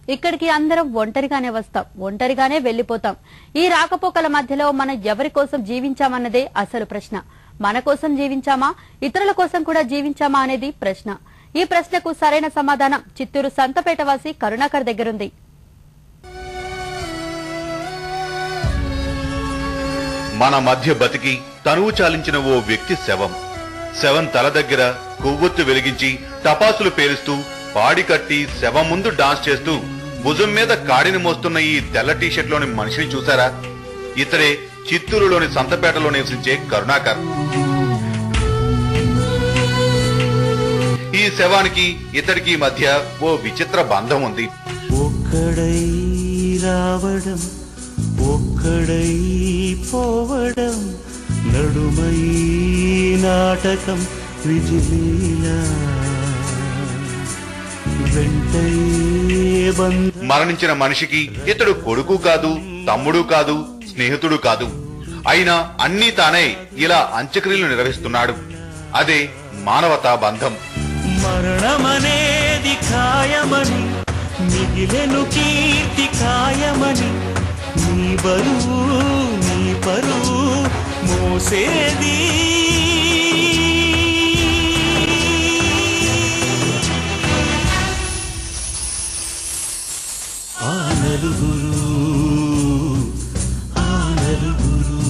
ఇక్కడికి అందరం ఒంటరిగానే వస్తాం ఒంటరిగానే వెళ్లిపోతాం ఈ రాకపోకల మధ్యలో మనం ఎవరి కోసం జీవించామన్నదే అసలు ప్రశ్న మన కోసం జీవించామా ఇతరుల కోసం కూడా జీవించామా అనేది ప్రశ్న ఈ ప్రశ్నకు సరైన సమాధానం చిత్తూరు సంతపేట వాసి కరుణాకర్ దగ్గరుంది మన మధ్య బతికి తనువు చాలించిన ఓ వ్యక్తి శవం శవం తల దగ్గర కొవ్వొత్తు వెలిగించి టపాసులు పేలుస్తూ పాడి కట్టి శవం ముందు డాన్స్ చేస్తూ భుజం మీద కాడిని మోస్తున్న ఈ తెల్ల టీషర్ట్ లోని మనిషిని చూసారా ఇతడే చిత్తూరులోని సంతపేటలో నివసించే కరుణాకర్ ఈ శవానికి ఇతడికి మధ్య ఓ విచిత్ర బంధం ఉంది ఒక్కడై రావడం ఒక్కడై పోవడం నడుమై నాటకం విజిలీలా వెంటై బంధ మరణించిన మనిషికి ఇతడు కొడుకు కాదు తమ్ముడు కాదు స్నేహితుడు కాదు అయినా అన్నీ తానే ఇలా అంత్యక్రియలు నిర్వహిస్తున్నాడు అదే మానవతా బంధం మరణమనేది ఖాయమని మిగిలెను కీర్తి ఖాయమని నీ బరువు నీ పరువు మోసేది ఆ నలుగురు ఆ నలుగురు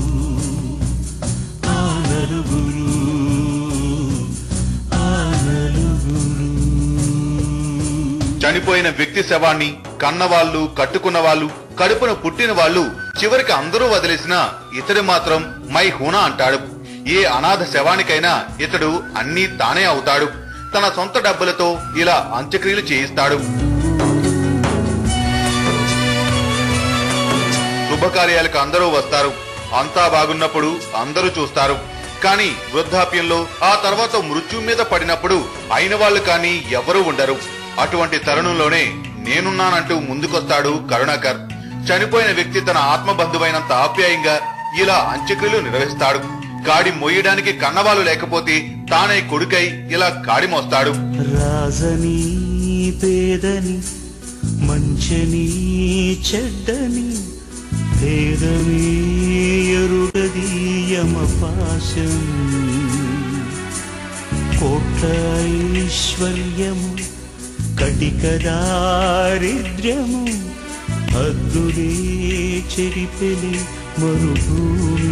ఆ నలుగురు ఆ నలుగురు చనిపోయిన వ్యక్తి శవాన్ని కన్నవాళ్ళు కట్టుకున్న వాళ్ళు కడుపున పుట్టిన వాళ్ళు చివరికి అందరూ వదిలేసినా ఇతడు మాత్రం మై హూనా అంటాడు ఏ అనాథ శవానికైనా ఇతడు అన్నీ తానే అవుతాడు తన సొంత డబ్బులతో ఇలా అంత్యక్రియలు చేయిస్తాడు శుభకార్యాలకు అందరూ వస్తారు అంతా బాగున్నప్పుడు అందరూ చూస్తారు కానీ వృద్ధాప్యంలో ఆ తర్వాత మృత్యు మీద పడినప్పుడు అయిన వాళ్ళు కానీ ఎవరూ ఉండరు అటువంటి తరుణంలోనే నేనున్నానంటూ ముందుకొస్తాడు కరుణాకర్ చనిపోయిన వ్యక్తి తన ఆత్మబంధువైనంత ఆప్యాయంగా ఇలా అంత్యక్రియలు నిర్వహిస్తాడు కాడి మొయ్యడానికి కన్నవాళ్ళు లేకపోతే తానే కొడుకై ఇలా కాడి మోస్తాడు రాజని పేదని మంచని చెడ్డని భేదమే ఎరుగది యమపాశం కోట్ల ఐశ్వర్యము కటిక దారిద్ర్యము హద్దులే చెరిపెలి మరుభూమి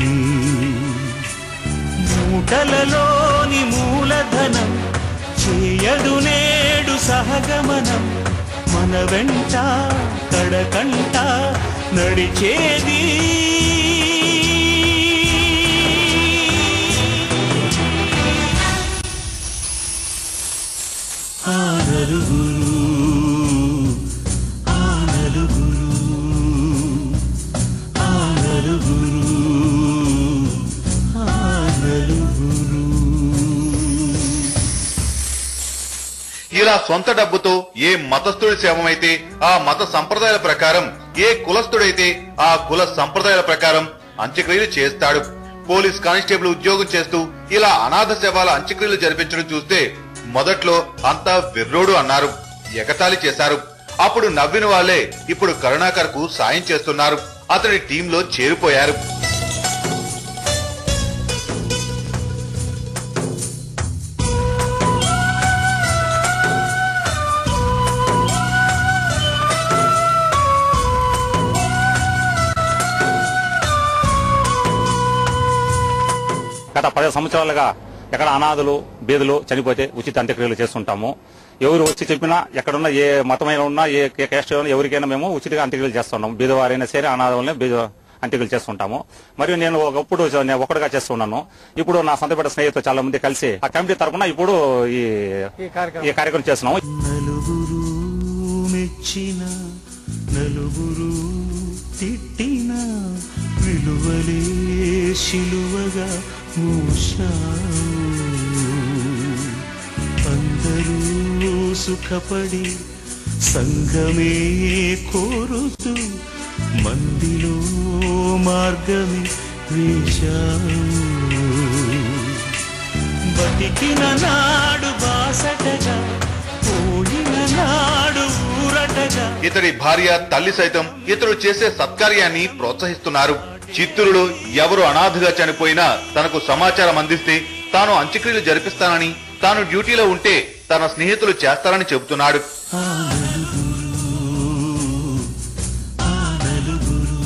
మూటలలోని మూలధనం చేయదు నేడు సహగమనం మన వెంట కడకంట నడిచేది ఆ నలుగురు ఆ నలుగురు ఆ నలుగురు ఆ నలుగురు ఇలా సొంత డబ్బుతో ఏ మతస్థుడి శవమైతే ఆ మత సంప్రదాయాల ప్రకారం ఏ కులస్థుడైతే ఆ కుల సంప్రదాయాల ప్రకారం అంత్యక్రియలు చేస్తాడు పోలీస్ కానిస్టేబుల్ ఉద్యోగం చేస్తూ ఇలా అనాథ శవాల అంత్యక్రియలు జరిపించడం చూస్తే మొదట్లో అంతా వెర్రోడు అన్నారు ఎగతాళి చేశారు అప్పుడు నవ్విన వాళ్ళే ఇప్పుడు కరుణాకర్ కు సాయం చేస్తున్నారు అతడి టీంలో చేరిపోయారు గత పది సంవత్సరాలుగా ఎక్కడ అనాథులు బీదలు చనిపోతే ఉచిత అంత్యక్రియలు చేస్తుంటాము ఎవరు వచ్చి చెప్పినా ఎక్కడున్నా ఏ మతమైన ఉన్నా ఏ ఏ కేస్ట్ అయినా ఎవరికైనా మేము ఉచితంగా అంత్యక్రియలు చేస్తున్నాము బీదవారైనా సరే అనాథులనే బీద అంత్యక్రియలు చేస్తుంటాము మరియు నేను ఒకప్పుడు నేను ఒకటిగా చేస్తున్నాను ఇప్పుడు నా సొంతపేట స్నేహితులు చాలా మంది కలిసి ఆ కమిటీ తరఫున ఇప్పుడు ఈ ఈ కార్యక్రమం చేస్తున్నాము నలుగురు మెచ్చిన నలుగురు తిట్టిన విలువలే శిలువగా మూశావు అందరూ సుఖపడి సంఘమే కోరుతూ మందిలో మార్గమే వేశావు బతికిన నాడు బాసటగా పోయిన నాడు ఊరటగా ఇతడి భార్య తల్లి సైతం ఇతడు చేసే సత్కార్యాన్ని ప్రోత్సహిస్తున్నారు చిత్తూరులో ఎవరు అనాథగా చనిపోయినా తనకు సమాచారం అందిస్తే తాను అంత్యక్రియలు జరిపిస్తానని తాను డ్యూటీలో ఉంటే తన స్నేహితులు చేస్తారని చెబుతున్నాడు ఆ నలుగురు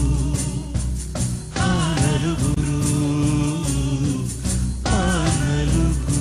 ఆ నలుగురు ఆ నలుగురు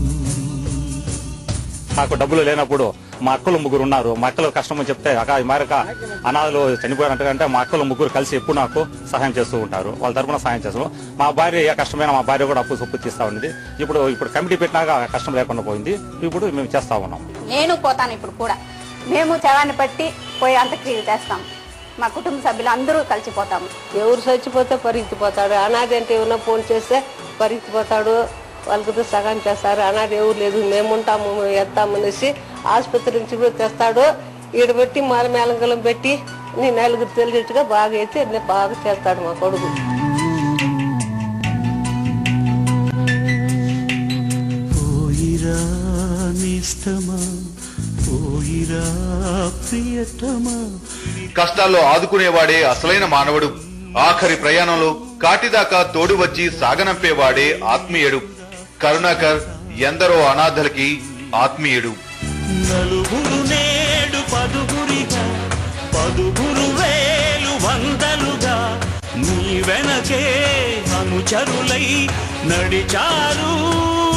నాకు డబ్బులు లేనప్పుడు మా అక్కలు ముగ్గురు ఉన్నారు మా అక్కలు కష్టం అని చెప్తే అక్క ఈ మేరక అనాథలు చనిపోయారంటే మా అక్కలు ముగ్గురు కలిసి ఎప్పుడు నాకు సహాయం చేస్తూ ఉంటారు వాళ్ళ తరపున సహాయం చేస్తాను మా భార్య ఏ కష్టమైన మా భార్య కూడా అప్పు సొప్పు తీస్తా ఉన్నది ఇప్పుడు ఇప్పుడు కమిటీ పెట్టినాక ఆ కష్టం లేకుండా పోయింది ఇప్పుడు మేము చేస్తా ఉన్నాం నేను పోతాను ఇప్పుడు కూడా మేము శవాన్ని పట్టి పోయి అంత్యక్రియలు చేస్తాం మా కుటుంబ సభ్యులు అందరూ కలిసిపోతాము ఎవరు చచ్చిపోతే పరిగెత్తిపోతాడు అనాథ అంటే ఏమన్నా ఫోన్ చేస్తే పరిగెత్తిపోతాడు వాళ్ళకి సహాయం చేస్తారు అనాథ ఎవరు లేదు మేము ఉంటాము మేము ఎత్తామనేసి ఆసుపత్రి నుంచి కూడా తెస్తాడు ఈడ పెట్టి మాల మేలంగలం పెట్టి నీ నలుగురు తెలిసినట్టుగా బాగా అయితే నే- బాగా చేస్తాడు మా కొడుకు పోయిరా నిష్టమా పోయిరా ప్రియతమా కష్టాల్లో ఆదుకునేవాడే అసలైన మానవుడు ఆఖరి ప్రయాణంలో కాటిదాకా తోడు వచ్చి సాగనంపేవాడే ఆత్మీయుడు కరుణాకర్ ఎందరో అనాథలకి ఆత్మీయుడు నలుగురు నేడు పదుగురిగా పదుగురు వేలు వందలుగా నీ వెనకే అనుచరులై నడిచారు